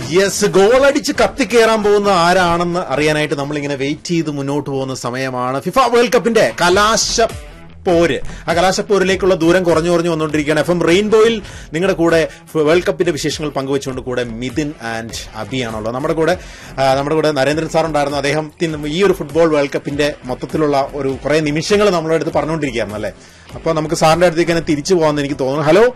Yes goal അടിച്ച് കത്തിക്കേറാൻ പോകുന്ന ആരാണെന്ന് അറിയാനായിട്ട് നമ്മളിങ്ങനെ വെയിറ്റ് ചെയ്ത് മുന്നോട്ട് പോകുന്ന സമയമാണ് ഫിഫ വേൾഡ് കപ്പിന്റെ കലാശ പോര് ആ കലാശപ്പോരിലേക്കുള്ള ദൂരം കുറഞ്ഞു കുറഞ്ഞു വന്നുകൊണ്ടിരിക്കുകയാണ് എഫ് എം റെയിൻബോയിൽ നിങ്ങളുടെ കൂടെ വേൾഡ് കപ്പിന്റെ വിശേഷങ്ങൾ പങ്കുവെച്ചുകൊണ്ട് കൂടെ മിഥുൻ ആൻഡ് അബിയാണുള്ളത് നമ്മുടെ കൂടെ ആ, നമ്മുടെ കൂടെ നരേന്ദ്രൻ സാർ ഉണ്ടായിരുന്നു അദ്ദേഹത്തിന് ഈ ഒരു ഫുട്ബോൾ വേൾഡ് കപ്പിന്റെ മൊത്തത്തിലുള്ള ഒരു കുറെ നിമിഷങ്ങൾ നമ്മളെ അടുത്ത് പറഞ്ഞുകൊണ്ടിരിക്കുകയായിരുന്നു അല്ലേ അപ്പോൾ നമുക്ക് സാറിന്റെ അടുത്തേക്ക് തന്നെ തിരിച്ചു പോകാമെന്ന് എനിക്ക് തോന്നുന്നു ഹലോ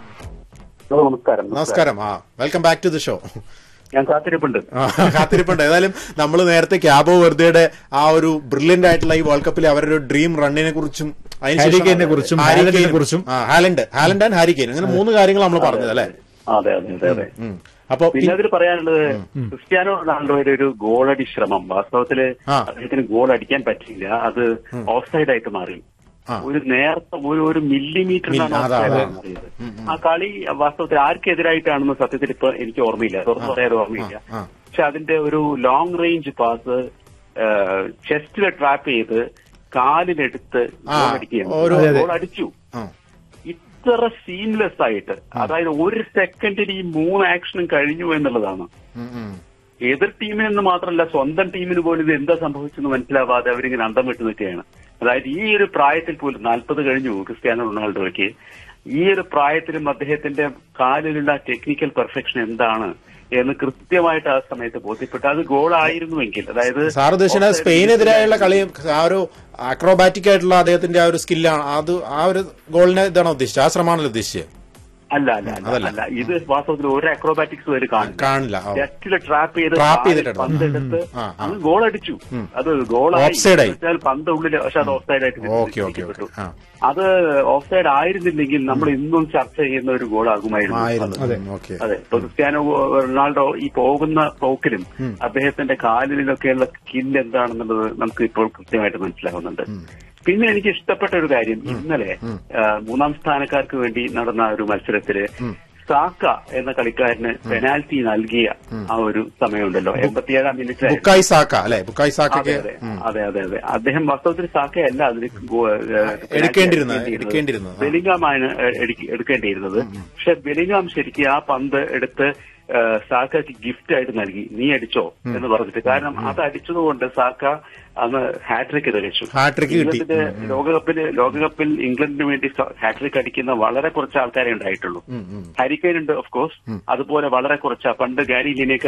ഹലോ നമസ്കാരം നമസ്കാരം ആ welcome back to the show ഞാൻ കാത്തിരിപ്പുണ്ട് ആ, കാത്തിരിപ്പുണ്ട് ഏതായാലും നമ്മൾ നേരത്തെ ക്യാബോ വെർദയുടെ ആ ഒരു ബ്രില്യന്റ് ആയിട്ടുള്ള ഈ വേൾഡ് കപ്പിലെ അവരുടെ ഒരു ഡ്രീം റണ്ണിനെ കുറിച്ചും അതിനുശേഷം ഹാരി കെയ്നെ കുറിച്ചും, ഹാരി ഹാലൻഡിനെ കെയ്നും, കുറിച്ചും. ആ, Haaland Haaland and Harry Kane അങ്ങനെ മൂന്ന് കാര്യങ്ങൾ നമ്മൾ പറഞ്ഞത് അല്ലേ അതെ അതെ അതെ അതെ ഉം. അപ്പൊ പിന്നെ അതിൽ പറയാനുള്ളത് ക്രിസ്ത്യാനോ റൊണാൾഡോയുടെ ഒരു ഗോളടി ശ്രമം വാസ്തവത്തില് ആ. അദ്ദേഹത്തിന് ഗോൾ അടിക്കാൻ പറ്റില്ല അത് ഓഫ് സൈഡ് ആയിട്ട് മാറി ആ. ഒരു നേരത്തെ ഒരു ഒരു മില്ലിമീറ്ററിനാണ് മില്ലി- ഓഫ് അതാ, സൈഡ് അതാ. ആയിട്ട് മാറിയത് ആ കളി വാസ്തവത്തിൽ ആർക്കെതിരായിട്ടാണെന്ന് സത്യത്തിൽ ഇപ്പൊ എനിക്ക് ഓർമ്മയില്ല തുറന്നു പറയാതെ ഓർമ്മയില്ല ആ, ആ. പക്ഷെ അതിന്റെ ഒരു ലോങ് റേഞ്ച് പാസ് ചെസ്റ്റിൽ ട്രാപ്പ് ചെയ്ത് കാലിലെടുത്ത് ആ, ഗോൾ അടിക്കുകയാണ് ഒരു- അതെ, അതെ. ഗോൾ അടിച്ചു ആ. ഇത്ര സീംലെസ് ആയിട്ട് അതായത് ഒരു സെക്കൻഡിൽ ഈ മൂന്ന് ആക്ഷനും കഴിഞ്ഞു എന്നുള്ളതാണ് ഉം, ഉം. എതിർ ടീമിനെന്ന് മാത്രമല്ല സ്വന്തം ടീമിന് പോലും ഇത് എന്താ സംഭവിച്ചെന്ന് മനസ്സിലാവാതെ അവരിങ്ങനെ അന്തം വിട്ട് നിൽക്കുകയാണ് അതായത് ഈ ഒരു പ്രായത്തിൽ പോലും നാൽപ്പത് കഴിഞ്ഞു ക്രിസ്ത്യാനോ റൊണാൾഡോയ്ക്ക് ഈ ഒരു പ്രായത്തിലും അദ്ദേഹത്തിന്റെ കാലിലുള്ള ടെക്നിക്കൽ പെർഫെക്ഷൻ എന്താണ് എന്ന് കൃത്യമായിട്ട് ആ സമയത്ത് ബോധ്യപ്പെട്ടു അത് ഗോൾ ആയിരുന്നുവെങ്കിൽ അതായത് സാർ ഉദ്ദേശിച്ച സ്പെയിനെതിരായുള്ള കളി ആ ഒരു അക്രോബാറ്റിക് ആയിട്ടുള്ള അദ്ദേഹത്തിന്റെ ആ ഒരു സ്കില്ലാണ് അത് ആ ഒരു ഗോളിനെ ഇതാണോ ഉദ്ദേശിച്ചത് ആ ശ്രമമാണല്ലോ ഉദ്ദേശിച്ചത് അല്ല അല്ല അല്ല, അതല്ല. അല്ല ഇത് വാസ്തവത്തിൽ ഒരു അക്രോബാറ്റിക്സ് വരെ കാണില്ല കാണില്ല ഓ. ജസ്റ്റില് ട്രാപ്പ് ചെയ്ത് Trap കാലിൽ ചെയ്തിട്ട് പന്ത് എടുത്ത് ആ, ആ. അങ്ങ് ഗോൾ അടിച്ചു അത് ഗോൾ Offside ആയി. പന്ത് ഉള്ളിൽ പക്ഷെ അത് ഓഫ് സൈഡ് ആയിട്ട് ഓക്കെ ഓക്കെ ഓക്കെ ആ അത് ഓഫ് സൈഡ് ആയിരുന്നില്ലെങ്കിൽ നമ്മൾ ഇന്നും ചർച്ച ചെയ്യുന്ന ഒരു ഗോൾ ആകുമായിരുന്നു ആയിരുന്നു ഓക്കെ അതെ ഇപ്പൊ ക്രിസ്ത്യാനോ റൊണാൾഡോ ഈ പോകുന്ന പോക്കിലും അദ്ദേഹത്തിന്റെ കാലിലൊക്കെയുള്ള സ്കിൽ എന്താണെന്നുള്ളത് നമുക്ക് ഇപ്പോൾ കൃത്യമായിട്ട് മനസ്സിലാവുന്നുണ്ട് പിന്നെ എനിക്ക് ഇഷ്ടപ്പെട്ട ഒരു കാര്യം ഇന്നലെ ആ, മൂന്നാം സ്ഥാനക്കാർക്ക് വേണ്ടി നടന്ന ഒരു മത്സരത്തില് സാക്ക എന്ന കളിക്കാരന് പെനാൽറ്റി നൽകിയ ആ ഒരു സമയമുണ്ടല്ലോ എൺപത്തിയേഴാം മിനിറ്റ് ബുക്കായി സാക്ക അല്ലെ ബുക്കായി അതെ സാക്കൊക്കെ അതെ അതെ അതെ അതെ അദ്ദേഹം വാസ്തവത്തിൽ സാക്കയല്ല അതിന് ഗോ- ഏഹ് എടുക്കേണ്ടിരുന്നത്, എടുക്കേണ്ടിരുന്നത്. ആ. ബെലിംഗാമാണ് എടുക്ക- എടുക്കേണ്ടിയിരുന്നത് പക്ഷെ ബെലിംഗാം ശരിക്കും ആ പന്ത് എടുത്ത് ഏഹ് സാക്കയ്ക്ക് ഗിഫ്റ്റ് ആയിട്ട് നൽകി നീ അടിച്ചോ എന്ന് പറഞ്ഞിട്ട് കാരണം അത് അടിച്ചതുകൊണ്ട് സാക്ക അന്ന് ഹാട്രിക് തികച്ചു ഹാട്രിക് കിട്ടി ഇംഗ്ലണ്ടിന്റെ ലോകകപ്പില് ലോകകപ്പിൽ ഇംഗ്ലണ്ടിന് വേണ്ടി ഹാട്രിക് അടിക്കുന്ന വളരെ കുറച്ച് ആൾക്കാരെ ഉണ്ടായിട്ടുള്ളൂ ഹരിക്കൈൻ ഉണ്ട് ഓഫ് കോഴ്സ് അതുപോലെ വളരെ കുറച്ച് പണ്ട് ഗാരി ലിനേക്കർ